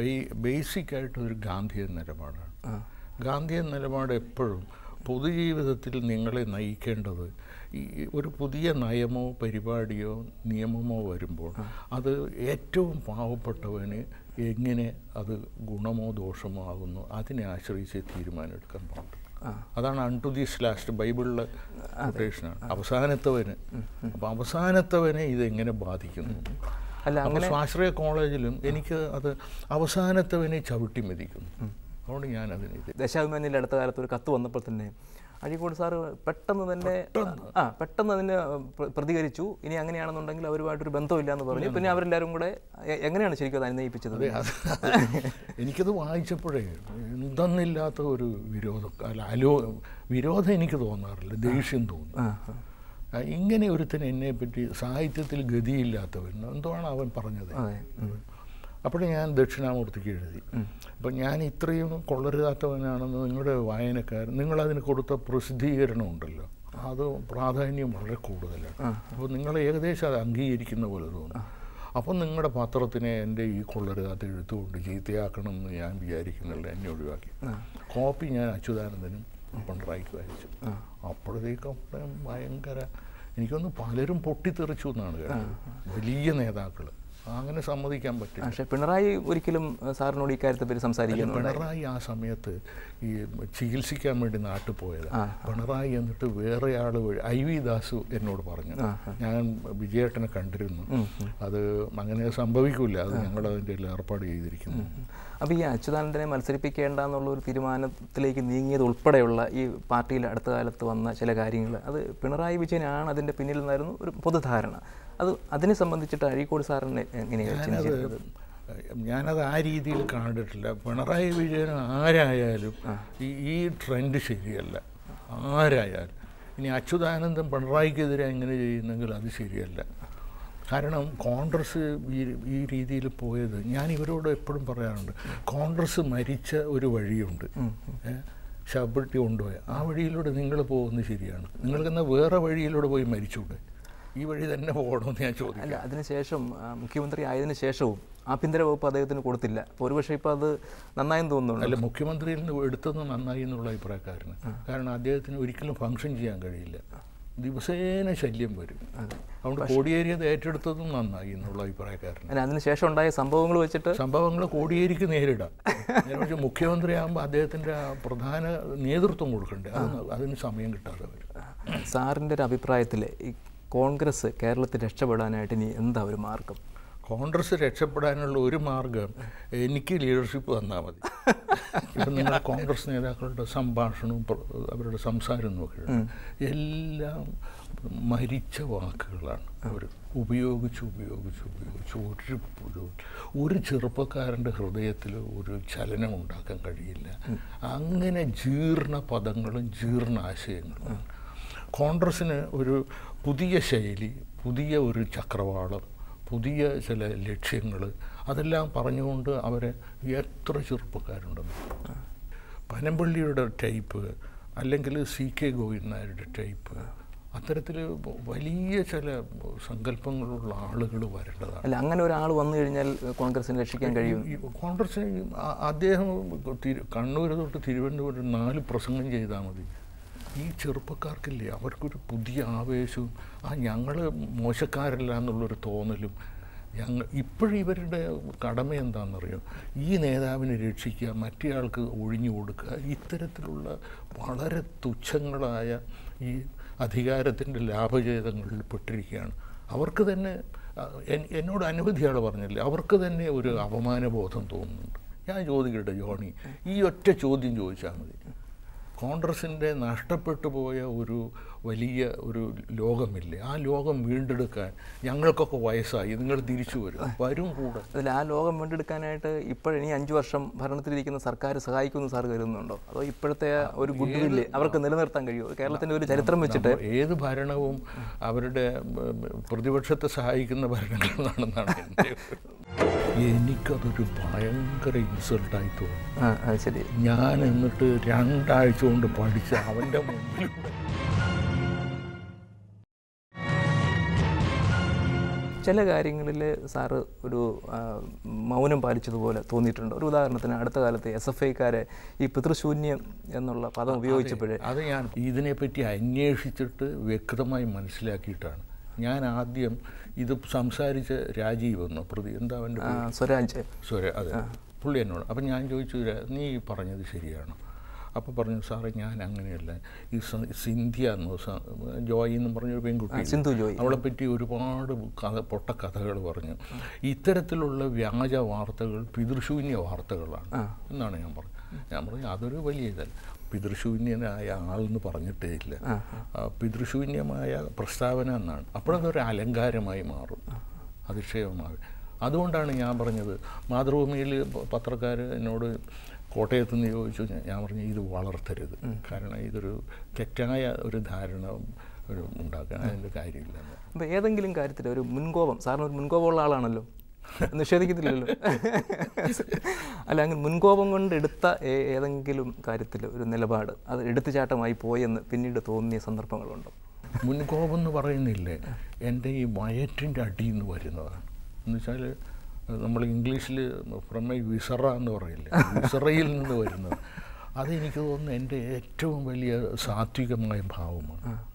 Speaker 2: ബേസിക് ആയിട്ട് ഒരു ഗാന്ധിയൻ നിലപാടാണ് ഗാന്ധിയൻ നിലപാട് എപ്പോഴും പൊതുജീവിതത്തിൽ നിങ്ങളെ നയിക്കേണ്ടത് ഈ ഒരു പുതിയ നയമോ പരിപാടിയോ നിയമമോ വരുമ്പോൾ അത് ഏറ്റവും പാവപ്പെട്ടവന് എങ്ങനെ അത് ഗുണമോ ദോഷമോ ആകുന്നു അതിനെ ആശ്രയിച്ച് തീരുമാനമെടുക്കാൻ പാടുള്ളൂ അതാണ് അൺ ടു ദീസ് ലാസ്റ്റ് ബൈബിളിലെ കൊട്ടേഷനാണ് അവസാനത്തവന് അപ്പം അവസാനത്തവനെ ഇതെങ്ങനെ ബാധിക്കുന്നു
Speaker 1: അല്ല
Speaker 2: അപ്പോൾ സ്വാശ്രയ കോളേജിലും എനിക്ക് അത് അവസാനത്തവനെ ചവിട്ടി മതിക്കുന്നു അതുകൊണ്ട് ഞാൻ അതിന് ഇത്
Speaker 1: ദശാഭിമാനിയിൽ അടുത്ത കാലത്ത് ഒരു കത്ത് വന്നപ്പോൾ തന്നെ അഴീക്കോട് സാറ് പെട്ടെന്ന് തന്നെ ആ പെട്ടെന്ന് അതിന് പ്ര- പ്രതികരിച്ചു ഇനി അങ്ങനെയാണെന്നുണ്ടെങ്കിൽ അവരുമായിട്ടൊരു ബന്ധമില്ല എന്ന് പറഞ്ഞു പിന്നെ അവരെല്ലാവരും കൂടെ എ- എങ്ങനെയാണ് ശരിക്കും അത് അനുനയിപ്പിച്ചത്
Speaker 2: അത് എനിക്കത് വായിച്ചപ്പോഴേ എന്തെന്നില്ലാത്ത ഒരു വിരോധം അല്ല അലോ വിരോധം എനിക്ക് തോന്നാറില്ല ദേഷ്യം തോന്നും
Speaker 1: ആ ആ.
Speaker 2: ആ, ഇങ്ങനെ ഒരുത്തൻ എന്നെ പറ്റി സാഹിത്യത്തിൽ ഗതിയില്ലാത്തവൻ എന്തുവാണ് അവൻ പറഞ്ഞത്
Speaker 1: അതെ
Speaker 2: അപ്പോൾ ഞാൻ ദക്ഷിണാമൂർത്തിക്ക് എഴുതി അപ്പം ഞാൻ ഇത്രയും കൊള്ളരുതാത്തവനാണെന്ന് നിങ്ങളുടെ വായനക്കാരൻ നിങ്ങളതിന് കൊടുത്ത പ്രസിദ്ധീകരണം ഉണ്ടല്ലോ അത് പ്രാധാന്യം വളരെ കൂടുതലാണ് അപ്പോൾ നിങ്ങൾ ഏകദേശം അത് അംഗീകരിക്കുന്ന പോലെ തോന്നും അപ്പം നിങ്ങളുടെ പത്രത്തിനെ എൻ്റെ ഈ കൊള്ളരുതാത്ത എഴുത്തുകൊണ്ട് ചീത്തയാക്കണം എന്ന് ഞാൻ വിചാരിക്കുന്നില്ല എന്നെ ഒഴിവാക്കി കോപ്പി ഞാൻ അച്യുതാനന്ദനും പിണറായിക്ക് അയച്ചു അപ്പോഴത്തേക്കും അവിടെ ഭയങ്കര എനിക്കൊന്ന് പലരും പൊട്ടിത്തെറിച്ചു എന്നാണ് കേട്ടത് വലിയ നേതാക്കൾ അങ്ങനെ സമ്മതിക്കാൻ പറ്റില്ല
Speaker 1: പക്ഷേ പിണറായി ഒരിക്കലും അഹ് സാറിനോട് ഇക്കാര്യത്തെ പറ്റി സംസാരിക്കുന്നു
Speaker 2: പിണറായി ആ സമയത്ത് ഈ ചികിത്സിക്കാൻ വേണ്ടി നാട്ടിൽ പോയത് പിണറായി എന്നിട്ട് വേറെ ആൾ വഴി ഐ വി ദാസു എന്നോട് പറഞ്ഞു ഞാൻ വിജയേട്ടനെ കണ്ടിരുന്നു അത് അങ്ങനെ സംഭവിക്കില്ല അത് ഞങ്ങൾ അതിൻ്റെ ഏർപ്പാട് ചെയ്തിരിക്കുന്നു
Speaker 1: അപ്പോൾ ഈ അച്യുതാനന്ദനെ മത്സരിപ്പിക്കേണ്ട എന്നുള്ള ഒരു തീരുമാനത്തിലേക്ക് നീങ്ങിയത് ഉൾപ്പെടെയുള്ള ഈ പാർട്ടിയിൽ അടുത്ത കാലത്ത് വന്ന ചില കാര്യങ്ങൾ അത് പിണറായി വിജയനാണ് അതിൻ്റെ പിന്നിൽ നിന്നായിരുന്നു ഒരു പൊതുധാരണ അത് അതിനെ സംബന്ധിച്ചിട്ട് അഴീക്കോട് സാറിനെ എങ്ങനെയാണ് ചിന്തിച്ചിരുന്നത്
Speaker 2: ഞാനത് ആ രീതിയിൽ കണ്ടിട്ടില്ല പിണറായി വിജയൻ ആരായാലും ഈ ഈ ട്രെൻഡ് ശരിയല്ല ആരായാലും ഇനി അച്യുതാനന്ദൻ പിണറായിക്കെതിരെ എങ്ങനെ ചെയ്യുന്നെങ്കിൽ അത് ശരിയല്ല കാരണം കോൺഗ്രസ് ഈ ഈ രീതിയിൽ പോയത് ഞാൻ ഇവരോട് എപ്പോഴും പറയാറുണ്ട് കോൺഗ്രസ് മരിച്ച ഒരു വഴിയുണ്ട് ഏ, ശവപ്പെട്ടി കൊണ്ടുപോയ ആ വഴിയിലൂടെ നിങ്ങൾ പോകുന്നത് ശരിയാണ് നിങ്ങൾക്കെന്നാൽ വേറെ വഴിയിലൂടെ പോയി മരിച്ചൂടെ ഈ വഴി തന്നെ പോകണമെന്ന് ഞാൻ ചോദിക്കും
Speaker 1: അല്ല അതിനുശേഷം ആ, മുഖ്യമന്ത്രി ആയതിനു ശേഷവും ആഭ്യന്തര വകുപ്പ് അദ്ദേഹത്തിന് കൊടുത്തില്ല അപ്പോൾ ഒരുപക്ഷെ ഇപ്പോൾ അത് നന്നായെന്ന് തോന്നുന്നുണ്ട്
Speaker 2: അല്ല മുഖ്യമന്ത്രിയിൽ നിന്ന് എടുത്തത് നന്നായി എന്നുള്ള അഭിപ്രായക്കാരന് കാരണം അദ്ദേഹത്തിന് ഒരിക്കലും ഫംഗ്ഷൻ ചെയ്യാൻ കഴിയില്ല ദിവസേന ശല്യം വരും അതുകൊണ്ട് കോടിയേരിയത് ഏറ്റെടുത്തതും നന്നായി എന്നുള്ള അഭിപ്രായക്കാരന്
Speaker 1: അല്ല അതിനുശേഷം ഉണ്ടായ സംഭവങ്ങൾ വെച്ചിട്ട്
Speaker 2: സംഭവങ്ങൾ കോടിയേരിക്ക് നേരിടാം നേരെ മറിച്ച് മുഖ്യമന്ത്രിയാകുമ്പോൾ അദ്ദേഹത്തിൻ്റെ ആ പ്രധാന നേതൃത്വം കൊടുക്കണ്ടേ അത് അതിന് സമയം കിട്ടാതെ വരും
Speaker 1: സാറിൻ്റെ ഒരു അഭിപ്രായത്തിൽ ഈ കോൺഗ്രസ് കേരളത്തിൽ രക്ഷപ്പെടാനായിട്ട് ഇനി എന്താ ഒരു മാർഗം
Speaker 2: കോൺഗ്രസ് രക്ഷപ്പെടാനുള്ള ഒരു മാർഗം എനിക്ക് ലീഡർഷിപ്പ് തന്നാൽ മതി ഇപ്പം നിങ്ങൾ കോൺഗ്രസ് നേതാക്കളുടെ സംഭാഷണവും പ്ര- അവരുടെ സംസാരം നോക്കിയിട്ടുണ്ട് എല്ലാം മരിച്ച വാക്കുകളാണ് അവർ ഉപയോഗിച്ച് ഉപയോഗിച്ച് ഉപയോഗിച്ച് ഒരു പുഴു- ഒരു ചെറുപ്പക്കാരൻ്റെ ഹൃദയത്തിൽ ഒരു ചലനം ഉണ്ടാക്കാൻ കഴിയില്ല അങ്ങനെ ജീർണ പദങ്ങളും ജീർണ ആശയങ്ങളും കോൺഗ്രസ്സിന് ഒരു പുതിയ ശൈലി പുതിയ ഒരു ചക്രവാളം പുതിയ ചില ലക്ഷ്യങ്ങൾ അതെല്ലാം പറഞ്ഞുകൊണ്ട് അവരെ എത്ര ചെറുപ്പക്കാരുണ്ടെന്ന് പനമ്പള്ളിയുടെ ടൈപ്പ് അല്ലെങ്കിൽ സി കെ ഗോവിന്ദ് നായരുടെ ടൈപ്പ് അത്തരത്തിൽ വലിയ ചില സങ്കല്പങ്ങളുള്ള ആളുകൾ വരേണ്ടതാണ്
Speaker 1: അല്ല അങ്ങനെ ഒരാൾ വന്നു കഴിഞ്ഞാൽ കോൺഗ്രസിനെ രക്ഷിക്കാൻ കഴിയും
Speaker 2: ഈ കോൺഗ്രസ് ആ- അദ്ദേഹം തിരു- കണ്ണൂർ തൊട്ട് തിരുവനന്തപുരം നാല് പ്രസംഗം ചെയ്താൽ മതി ഈ ചെറുപ്പക്കാർക്കില്ലേ അവർക്കൊരു പുതിയ ആവേശവും ആ ഞങ്ങൾ മോശക്കാരല്ല എന്നുള്ളൊരു തോന്നലും ഞങ്ങൾ ഇപ്പോഴും ഇവരുടെ കടമ എന്താണെന്നറിയോ ഈ നേതാവിനെ രക്ഷിക്കുക മറ്റേയാൾക്ക് ഒഴിഞ്ഞു കൊടുക്കുക ഇത്തരത്തിലുള്ള വളരെ തുച്ഛങ്ങളായ ഈ അധികാരത്തിൻ്റെ ലാഭചേതങ്ങളിൽ പെട്ടിരിക്കുകയാണ് അവർക്ക് തന്നെ ആ, എൻ- എന്നോട് അനവധി ആൾ പറഞ്ഞില്ലേ അവർക്ക് തന്നെ ഒരു അപമാനബോധം തോന്നുന്നുണ്ട് ഞാൻ ചോദിക്കട്ടെ ജോണി ഈ ഒറ്റ ചോദ്യം ചോദിച്ചാൽ മതി കോൺഗ്രസിൻ്റെ നഷ്ടപ്പെട്ടു പോയ ഒരു വലിയ ഒരു ലോകമില്ലേ ആ ലോകം വീണ്ടെടുക്കാൻ ഞങ്ങൾക്കൊക്കെ വയസ്സായി നിങ്ങൾ തിരിച്ചു വരും വരും കൂടെ
Speaker 1: അതിൽ ആ ലോകം വീണ്ടെടുക്കാനായിട്ട് ഇപ്പോഴിനി അഞ്ചു വർഷം ഭരണത്തിലിരിക്കുന്ന സർക്കാർ സഹായിക്കുമെന്ന് സാർ കരുതുന്നുണ്ടോ അതോ ഇപ്പോഴത്തെ ആ ഒരു ഗുഡ് വില്ല് അവർക്ക് നിലനിർത്താൻ കഴിയുമോ കേരളത്തിൻ്റെ ഒരു ചരിത്രം വെച്ചിട്ട്
Speaker 2: നമ്മ- ഏത് ഭരണവും അവരുടെ ഉം, പ്രതിപക്ഷത്തെ സഹായിക്കുന്ന ഭരണങ്ങളാണെന്നാണ് എൻ്റെ എനിക്കതൊരു ഭയങ്കര ഇൻസൾട്ടായി തോന്നി
Speaker 1: ആ അത് ശരി
Speaker 2: ഞാൻ എന്നിട്ട് രണ്ടാഴ്ച കൊണ്ട് പഠിച്ച് അവൻ്റെ മുമ്പിലൂടെ
Speaker 1: ചില കാര്യങ്ങളിൽ സാറ് ഒരു ആ, മൗനം പാലിച്ചതുപോലെ തോന്നിയിട്ടുണ്ട് ഒരു ഉദാഹരണത്തിന് അടുത്ത കാലത്ത് എസ് എഫ് ഐക്കാരെ ഈ പിതൃശൂന്യം എന്നുള്ള പദം ഉപയോഗിച്ചപ്പോഴേ
Speaker 2: അത് ഞാൻ ഇതിനെപ്പറ്റി അന്വേഷിച്ചിട്ട് വ്യക്തമായി മനസ്സിലാക്കിയിട്ടാണ് ഞാൻ ആദ്യം ഇത് സംസാരിച്ച രാജീവ് വന്നു പ്രതി എന്താ അവൻ്റെ
Speaker 1: ആ, സ്വരാജ്
Speaker 2: സ്വര അതെ പുള്ളി എന്നോട് അപ്പം ഞാൻ ചോദിച്ചു "രാ- നീ പറഞ്ഞത് ശരിയാണോ അപ്പോൾ പറഞ്ഞു സാറേ ഞാൻ അങ്ങനെയല്ല ഈ സ- സിന്ധ്യ എന്നോ സ- ജോയി എന്നും പറഞ്ഞൊരു പെൺകുട്ടി
Speaker 1: സിന്ധു ജോയി
Speaker 2: അവളെ പറ്റി ഒരുപാട് കഥ പൊട്ട കഥകൾ പറഞ്ഞു ഇത്തരത്തിലുള്ള വ്യാജ വാർത്തകൾ പിതൃശൂന്യ വാർത്തകളാണ് എന്നാണ് ഞാൻ പറഞ്ഞത് ഞാൻ പറഞ്ഞു അതൊരു വലിയ ഇതല്ല പിതൃശൂന്യനായ ആളെന്ന് പറഞ്ഞിട്ടേ ഇല്ല ആ, പിതൃശൂന്യമായ പ്രസ്താവന എന്നാണ് അപ്പോഴതൊരു അലങ്കാരമായി മാറും അതിശയമാവും അതുകൊണ്ടാണ് ഞാൻ പറഞ്ഞത് മാതൃഭൂമിയിൽ പത്രക്കാർ എന്നോട് കോട്ടയത്ത് നിന്ന് ചോദിച്ചു ഞാൻ- ഞാൻ പറഞ്ഞു ഇത് വളർത്തരുത് കാരണം ഇതൊരു തെറ്റായ ഒരു ധാരണ ഒരു ഉണ്ടാക്കാൻ അതിൻ്റെ കാര്യമില്ല
Speaker 1: അപ്പോൾ ഏതെങ്കിലും കാര്യത്തിൽ ഒരു മുൻകോപം സാറിന് ഒരു മുൻകോപമുള്ള ആളാണല്ലോ നിഷേധിക്കത്തില്ലല്ലോ അല്ല അങ്ങനെ മുൻകോപം കൊണ്ട് എടുത്ത ഏ- ഏതെങ്കിലും കാര്യത്തിൽ ഒരു നിലപാട് അത് എടുത്തുചാട്ടമായി പോയെന്ന് പിന്നീട് തോന്നിയ സന്ദർഭങ്ങളുണ്ടോ
Speaker 2: മുൻകോപം എന്ന് പറയുന്നില്ലേ എൻ്റെ ഈ വയറ്റിൻ്റെ അടിയിൽ നിന്ന് വരുന്നതാണ് എന്ന് വെച്ചാൽ നമ്മൾ ഇംഗ്ലീഷിൽ ഫ്രം ഐ വിസറ എന്ന് പറയില്ലേ വിസറയിൽ നിന്ന് വരുന്നത് അതെനിക്ക് തോന്നുന്നു എൻ്റെ ഏറ്റവും വലിയ സാത്വികമായ ഭാവമാണ്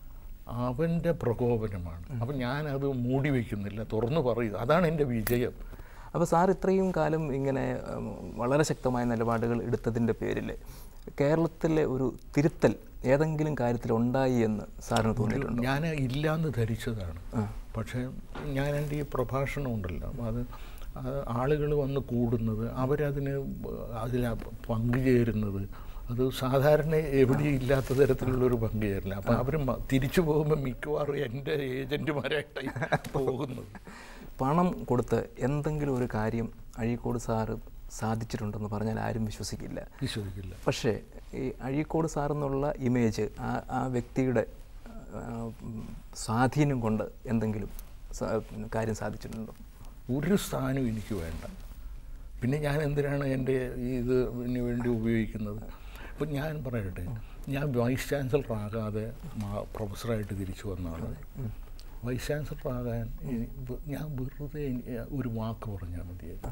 Speaker 2: അവൻ്റെ പ്രകോപനമാണ് അപ്പം ഞാനത് മൂടി വയ്ക്കുന്നില്ല തുറന്നു പറയുക അതാണ് എൻ്റെ വിജയം
Speaker 1: അപ്പോൾ സാർ ഇത്രയും കാലം ഇങ്ങനെ ഉം, വളരെ ശക്തമായ നിലപാടുകൾ എടുത്തതിൻ്റെ പേരിൽ കേരളത്തിലെ ഒരു തിരുത്തൽ ഏതെങ്കിലും കാര്യത്തിൽ ഉണ്ടായി എന്ന് സാറിന് തോന്നിയിട്ടുണ്ടോ
Speaker 2: ഞാൻ ഇല്ലാന്ന് ധരിച്ചതാണ് പക്ഷേ ഞാൻ എൻ്റെ ഈ പ്രഭാഷണം ഉണ്ടല്ലോ അത് ആളുകൾ വന്ന് കൂടുന്നത് അവരതിന് അതിൽ പങ്കുചേരുന്നത് അത് സാധാരണ എവിടെയും ഇല്ലാത്ത തരത്തിലുള്ളൊരു പങ്കുചേരില്ല അപ്പം അവർ തിരിച്ചു പോകുമ്പോൾ മിക്കവാറും എൻ്റെ ഏജൻറ്റുമാരായിട്ടായി പോകുന്നത്
Speaker 1: പണം കൊടുത്ത് എന്തെങ്കിലും ഒരു കാര്യം അഴീക്കോട് സാറ് സാധിച്ചിട്ടുണ്ടെന്ന് പറഞ്ഞാൽ ആരും വിശ്വസിക്കില്ല
Speaker 2: വിശ്വസിക്കില്ല
Speaker 1: പക്ഷേ ഈ അഴീക്കോട് സാർ എന്നുള്ള ഇമേജ് ആ ആ വ്യക്തിയുടെ ആ, ഉം, സ്വാധീനം കൊണ്ട് എന്തെങ്കിലും സ- കാര്യം സാധിച്ചിട്ടുണ്ടോ
Speaker 2: ഒരു സ്ഥാനവും എനിക്ക് വേണ്ട പിന്നെ ഞാൻ എന്തിനാണ് എൻ്റെ ഈ ഇത് ഇതിന് വേണ്ടി ഉപയോഗിക്കുന്നത് ഇപ്പം ഞാൻ പറയട്ടെ ഞാൻ വൈസ് ചാൻസലർ ആകാതെ മാ- പ്രൊഫസറായിട്ട് തിരിച്ചു വന്നതാണ് വൈസ് ചാൻസലർ ആകാൻ ഇനി വെ- ഞാൻ വെറുതെ ഇനി ഒരു വാക്ക് പറഞ്ഞാൽ മതിയായിരുന്നു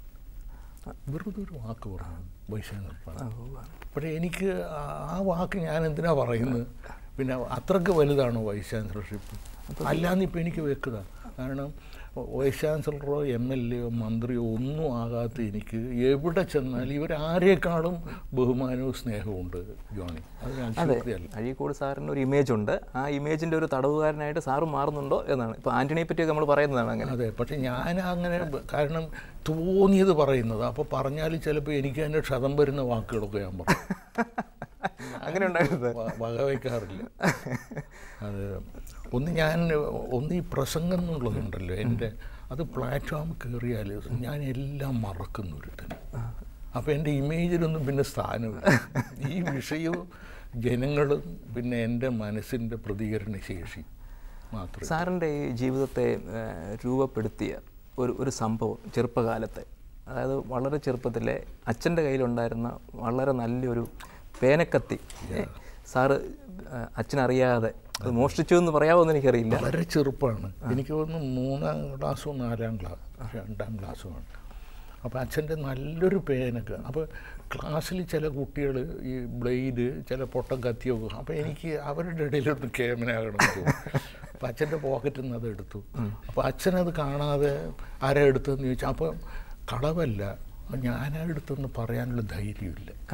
Speaker 2: വെറുതെ ഒരു വാക്ക് പറഞ്ഞു വൈസ് ചാൻസലർ
Speaker 1: ആ, ഉവ്വ.
Speaker 2: പക്ഷേ എനിക്ക് ആ- ആ വാക്ക് ഞാൻ എന്തിനാ പറയുന്നത് പിന്നെ അത്രക്ക് വലുതാണോ വൈസ് ചാൻസലർഷിപ്പ് അല്ലാന്നിപ്പോൾ എനിക്ക് വെക്കുക കാരണം വൈസ് ചാൻസലറോ എം എൽ എയോ മന്ത്രിയോ ഒന്നും ആകാത്ത എനിക്ക് എവിടെ ചെന്നാലും ഇവരാരേക്കാളും ബഹുമാനവും സ്നേഹവും ഉണ്ട് ജോണി അത്
Speaker 1: അതെ
Speaker 2: അതിശയോക്തിയല്ല
Speaker 1: അഴീക്കോട് സാറിന് ഒരു ഇമേജ് ഉണ്ട് ആ ഇമേജിൻ്റെ ഒരു തടവുകാരനായിട്ട് സാറ് മാറുന്നുണ്ടോ എന്നാണ് ഇപ്പോൾ ആൻ്റണിയെ പറ്റിയൊക്കെ നമ്മൾ പറയുന്നതാണ് അങ്ങനെ
Speaker 2: അതെ പക്ഷെ ഞാൻ അങ്ങനെ ബ- കാരണം തോന്നിയത് പറയുന്നത് അപ്പോൾ പറഞ്ഞാൽ ചിലപ്പോൾ എനിക്ക് തന്നെ ക്ഷതം വരുന്ന വാക്കുകളൊക്കെ ഞാൻ പറയും
Speaker 1: അങ്ങനെ ഉണ്ടായിരുന്നത്
Speaker 2: വ- വകവയ്ക്കാറില്ല അത് ഒന്ന് ഞാൻ ഒന്ന് ഈ പ്രസംഗം എന്നുള്ളതുണ്ടല്ലോ എൻ്റെ അത് പ്ലാറ്റ്ഫോം കയറിയാൽ ഞാൻ എല്ലാം മറക്കുന്നു ഒരുത്തൻ അപ്പോൾ എൻ്റെ ഇമേജിലൊന്നും പിന്നെ സ്ഥാനമില്ല ഈ വിഷയവും ജനങ്ങളും പിന്നെ എൻ്റെ മനസ്സിൻ്റെ പ്രതികരണ ശേഷി മാത്രമേ
Speaker 1: സാറിൻ്റെ ഈ ജീവിതത്തെ ആ, രൂപപ്പെടുത്തിയ ഒരു ഒരു സംഭവം ചെറുപ്പകാലത്തെ അതായത് വളരെ ചെറുപ്പത്തിലെ അച്ഛൻ്റെ കയ്യിലുണ്ടായിരുന്ന വളരെ നല്ലൊരു പേനക്കത്തി ഏ, സാറ് ആ, അച്ഛനറിയാതെ അത് മോഷ്ടിച്ചു എന്ന് പറയാമോ എന്ന് എനിക്കറിയില്ല
Speaker 2: വളരെ ചെറുപ്പമാണ് എനിക്ക് തോന്നുന്നു മൂന്നാം ക്ലാസ്സോ നാലാം ക്ലാസ് രണ്ടാം ക്ലാസ്സുമാണ് അപ്പോൾ അച്ഛൻ്റെ നല്ലൊരു പേനൊക്കെ അപ്പോൾ ക്ലാസ്സിൽ ചില കുട്ടികൾ ഈ ബ്ലേഡ് ചില പൊട്ടം കത്തിയൊക്കെ അപ്പോൾ എനിക്ക് അവരുടെ ഇടയിലൊന്ന് കേമനാകണം എന്ന് തോന്നി അപ്പോൾ അച്ഛൻ്റെ പോക്കറ്റിൽ നിന്ന് അത് എടുത്തു അപ്പോൾ അച്ഛനത് കാണാതെ ആരാ എടുത്തതെന്ന് ചോദിച്ചാൽ അപ്പോൾ കളവല്ല ഞാനാ എടുത്തെന്ന് പറയാനുള്ള ധൈര്യമില്ല
Speaker 1: ആ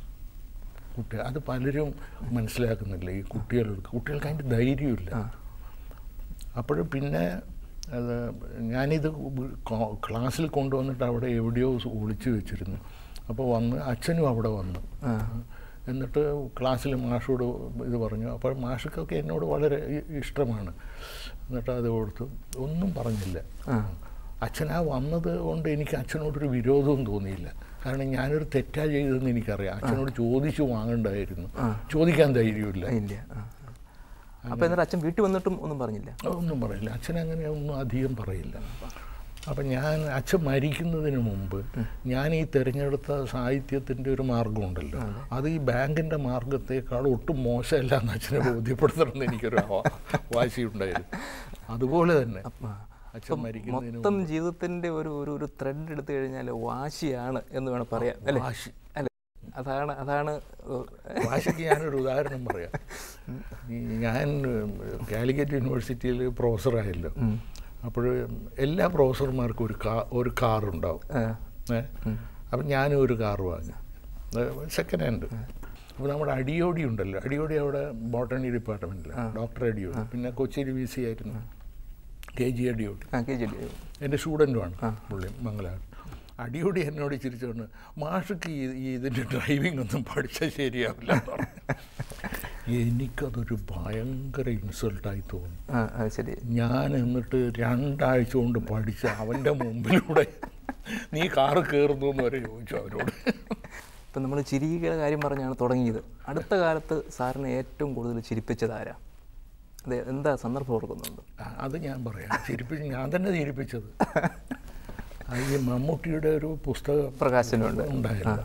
Speaker 2: കുട്ടി അത് പലരും മനസ്സിലാക്കുന്നില്ല ഈ കുട്ടികൾക്ക് കുട്ടികൾക്ക് അതിൻ്റെ ധൈര്യമില്ല അപ്പോഴും പിന്നെ അത് ഞാനിത് ക്ലാ- ക്ലാസ്സിൽ കൊണ്ടുവന്നിട്ട് അവിടെ എവിടെയോ ഒളിച്ചു വെച്ചിരുന്നു അപ്പോൾ വന്ന് അച്ഛനും അവിടെ വന്നു എന്നിട്ട് ക്ലാസ്സിൽ മാഷോട് ഇത് പറഞ്ഞു അപ്പോൾ മാഷക്കൊക്കെ എന്നോട് വളരെ ഇ- ഇഷ്ടമാണ് എന്നിട്ട് അത് കൊടുത്തു ഒന്നും പറഞ്ഞില്ല അച്ഛനാ വന്നത് കൊണ്ട് എനിക്ക് അച്ഛനോടൊരു വിരോധവും തോന്നിയില്ല കാരണം ഞാനൊരു തെറ്റാ ചെയ്തതെന്ന് എനിക്കറിയാം അച്ഛനോട് ചോദിച്ചു വാങ്ങണ്ടായിരുന്നു ചോദിക്കാൻ ധൈര്യമില്ല
Speaker 1: ഇല്ല ആ. അപ്പോൾ എന്നിട്ട് അച്ഛൻ വീട്ടിൽ വന്നിട്ടും ഒന്നും പറഞ്ഞില്ല
Speaker 2: ഒന്നും പറയില്ല അച്ഛൻ അങ്ങനെ ഒന്നും അധികം പറയില്ല അപ്പം ഞാൻ അച്ഛൻ മരിക്കുന്നതിന് മുമ്പ് ഞാൻ ഈ തിരഞ്ഞെടുത്ത സാഹിത്യത്തിൻ്റെ ഒരു മാർഗമുണ്ടല്ലോ അത് ഈ ബാങ്കിൻ്റെ മാർഗത്തേക്കാൾ ഒട്ടും മോശമല്ല എന്ന് അച്ഛനെ ബോധ്യപ്പെടുത്തണമെന്ന് എനിക്കൊരു വാ- വാശിയുണ്ടായിരുന്നു അതുപോലെ തന്നെ
Speaker 1: ആ.
Speaker 2: അച്ഛൻ മരിക്കുന്നതിന്
Speaker 1: മൊത്തം ജീവിതത്തിൻ്റെ ഒരു ഒരു ഒരു ത്രെഡ് എടുത്തു കഴിഞ്ഞാൽ വാശിയാണ് എന്ന് വേണം പറയാം അല്ലേ
Speaker 2: വാശി
Speaker 1: അല്ലേ അതാണ് അതാണ് ഏഹ്,
Speaker 2: ഭാഷയ്ക്ക് ഞാനൊരു ഉദാഹരണം പറയാം ഈ ഞാൻ കാലിക്കറ്റ് യൂണിവേഴ്സിറ്റിയിൽ പ്രൊഫസറായല്ലോ അപ്പോൾ എല്ലാ പ്രൊഫസർമാർക്കും ഒരു കാ ഒരു കാറുണ്ടാവും
Speaker 1: ആ,
Speaker 2: ഏ അപ്പം ഞാനും ഒരു കാർ വാങ്ങി സെക്കൻഡ് ഹാൻഡ് അപ്പോൾ നമ്മുടെ അടിയോടി ഉണ്ടല്ലോ അടിയോടി അവിടെ ബോട്ടണി ഡിപ്പാർട്ട്മെൻറ്റിലാണ് ഡോക്ടർ അടിയോടി പിന്നെ കൊച്ചിയിൽ വി സി ആയിരുന്നു കെ ജി അടിയോടി
Speaker 1: ആ കെ ജി
Speaker 2: എൻ്റെ സ്റ്റുഡൻറ്റുമാണ് പുള്ളി മംഗലാട് അടിയോടി എന്നോട് ചിരിച്ചുകൊണ്ട് മാഷക്ക് ഈ ഈ ഇതിൻ്റെ ഡ്രൈവിംഗ് ഒന്നും പഠിച്ചാൽ ശരിയാവില്ല എന്ന് പറഞ്ഞു. എനിക്കതൊരു ഭയങ്കര ഇൻസൾട്ടായി തോന്നി
Speaker 1: ആ അത് ശരി
Speaker 2: ഞാൻ എന്നിട്ട് രണ്ടാഴ്ച കൊണ്ട് പഠിച്ച് അവൻ്റെ മുമ്പിലൂടെ നീ കാറ് കയറുന്നു എന്ന് വരെ ചോദിച്ചു അവരോട്
Speaker 1: ഇപ്പം നമ്മൾ ചിരിയുടെ കാര്യം പറഞ്ഞാണ് തുടങ്ങിയത് അടുത്ത കാലത്ത് സാറിനെ ഏറ്റവും കൂടുതൽ ചിരിപ്പിച്ചത് ആരാ അതെ എന്താ സന്ദർഭം ഓർക്കുന്നുണ്ട്
Speaker 2: ആ, അത് ഞാൻ പറയാം ചിരിപ്പിച്ച് ഞാൻ തന്നെ ചിരിപ്പിച്ചത് ആ, ഈ മമ്മൂട്ടിയുടെ ഒരു പുസ്തകം
Speaker 1: പ്രകാശനുണ്ട്
Speaker 2: ഉണ്ടായിരുന്നു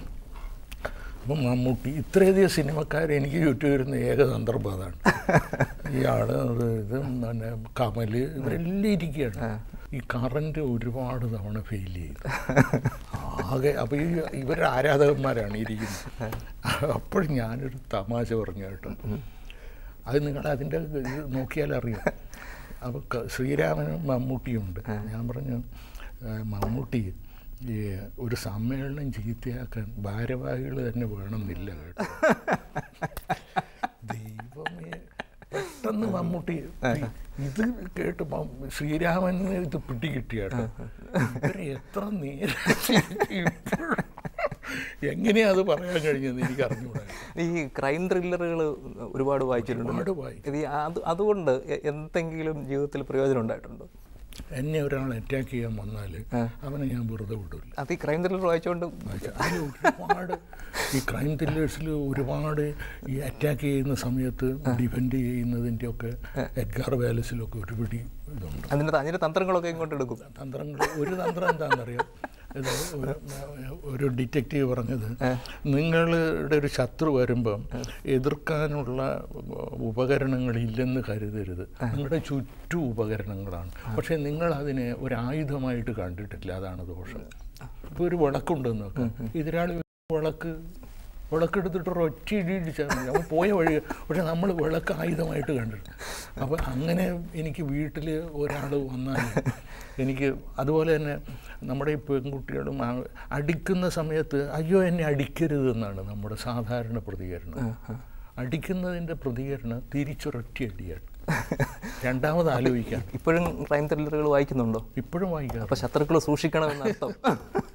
Speaker 2: അപ്പം മമ്മൂട്ടി ഇത്രയധികം സിനിമക്കാർ എനിക്ക് ചുറ്റും വരുന്ന ഏക സന്ദർഭം അതാണ് ഇയാള് അത് ഇത് പിന്നെ കമല് ഇവരെല്ലാം ഇരിക്കുകയാണ് ഈ കറണ്ട് ഒരുപാട് തവണ ഫെയിൽ ചെയ്തു ആകെ അപ്പോൾ ഈ ഇവരുടെ ആരാധകന്മാരാണ് ഇരിക്കുന്നത് അപ്പോൾ ഞാനൊരു തമാശ പറഞ്ഞു കേട്ടോ അത് നിങ്ങൾ അതിൻ്റെ ഇത് നോക്കിയാൽ അറിയാം അപ്പോൾ ക- ശ്രീരാമനും മമ്മൂട്ടിയുണ്ട് ഞാൻ പറഞ്ഞു "ആ, മമ്മൂട്ടി ഈ ഒരു സമ്മേളനം ചീത്തയാക്കാൻ ഭാരവാഹികൾ തന്നെ വേണമെന്നില്ല കേട്ടോ ദൈവമേ പെട്ടെന്ന് മമ്മൂട്ടി ഇത് കേട്ട് മം- ശ്രീരാമന് ഇത് പിടികിട്ടിയാട്ടോ ഇവര് എത്ര നേരം ഇപ്പോഴും എങ്ങനെയാ അത് പറയാൻ കഴിഞ്ഞതെന്ന് എനിക്ക് അറിഞ്ഞുകൂടാ
Speaker 1: ഈ ക്രൈം ത്രില്ലറുകൾ ഒരുപാട് വായിച്ചിട്ടുണ്ട്
Speaker 2: ഒരുപാട് വായിക്കും.
Speaker 1: ഇത് ഈ അത് അതുകൊണ്ട് എ- എന്തെങ്കിലും ജീവിതത്തിൽ പ്രയോജനം ഉണ്ടായിട്ടുണ്ടോ
Speaker 2: എന്നെ ഒരാൾ അറ്റാക്ക് ചെയ്യാൻ വന്നാൽ അവനെ ഞാൻ വെറുതെ വിടില്ല
Speaker 1: അത് ഈ ക്രൈം ത്രില്ലർ വായിച്ചുകൊണ്ട്
Speaker 2: അതിൽ ഒരുപാട് ഈ ക്രൈം ത്രില്ലേഴ്സിൽ ഒരുപാട് ഈ അറ്റാക്ക് ചെയ്യുന്ന സമയത്ത് ഡിഫെൻഡ് ചെയ്യുന്നതിൻ്റെ ഒക്കെ എഡ്ഗാർ വാലസിലൊക്കെ ഒരുപിടി ഇതുണ്ട്
Speaker 1: അതിൻ്റെ അതിൻ്റെ തന്ത്രങ്ങളൊക്കെ ഇങ്ങോട്ട് എടുക്കും
Speaker 2: തന്ത്രങ്ങൾ ഒരു തന്ത്രം എന്താണെന്നറിയാം ഇത് ഒരു ഒരു ഡിറ്റക്റ്റീവ് പറഞ്ഞത് നിങ്ങളുടെ ഒരു ശത്രു വരുമ്പം എതിർക്കാനുള്ള ഉപകരണങ്ങളില്ലെന്ന് കരുതരുത് നിങ്ങളുടെ ചുറ്റും ഉപകരണങ്ങളാണ് പക്ഷേ നിങ്ങൾ അതിനെ ഒരു ആയുധമായിട്ട് കണ്ടിട്ടില്ല അതാണ് ദോഷം ഇപ്പോൾ ഒരു വിളക്കുണ്ടെന്ന് നോക്കാം എതിരാളി വിളക്ക് വിളക്കെടുത്തിട്ട് ഒരു ഒറ്റ ഇടി ഇടിച്ചാൽ മതി അവൻ പോയ വഴി പക്ഷെ നമ്മൾ വിളക്ക് ആയുധമായിട്ട് കണ്ടിട്ട് അപ്പോൾ അങ്ങനെ എനിക്ക് വീട്ടിൽ ഒരാൾ വന്നാൽ എനിക്ക് അതുപോലെ തന്നെ നമ്മുടെ ഈ പെൺകുട്ടികളും ആ- അടിക്കുന്ന സമയത്ത് അയ്യോ എന്നെ അടിക്കരുത് എന്നാണ് നമ്മുടെ സാധാരണ പ്രതികരണം അടിക്കുന്നതിൻ്റെ പ്രതികരണം തിരിച്ചൊരൊറ്റ അടിയാണ് രണ്ടാമത് ആലോചിക്കാം
Speaker 1: ഇപ്പോഴും ക്രൈം ത്രില്ലറുകൾ വായിക്കുന്നുണ്ടോ
Speaker 2: ഇപ്പോഴും വായിക്കാം
Speaker 1: അപ്പോൾ ശത്രുക്കൾ സൂക്ഷിക്കണമെന്ന് അർത്ഥം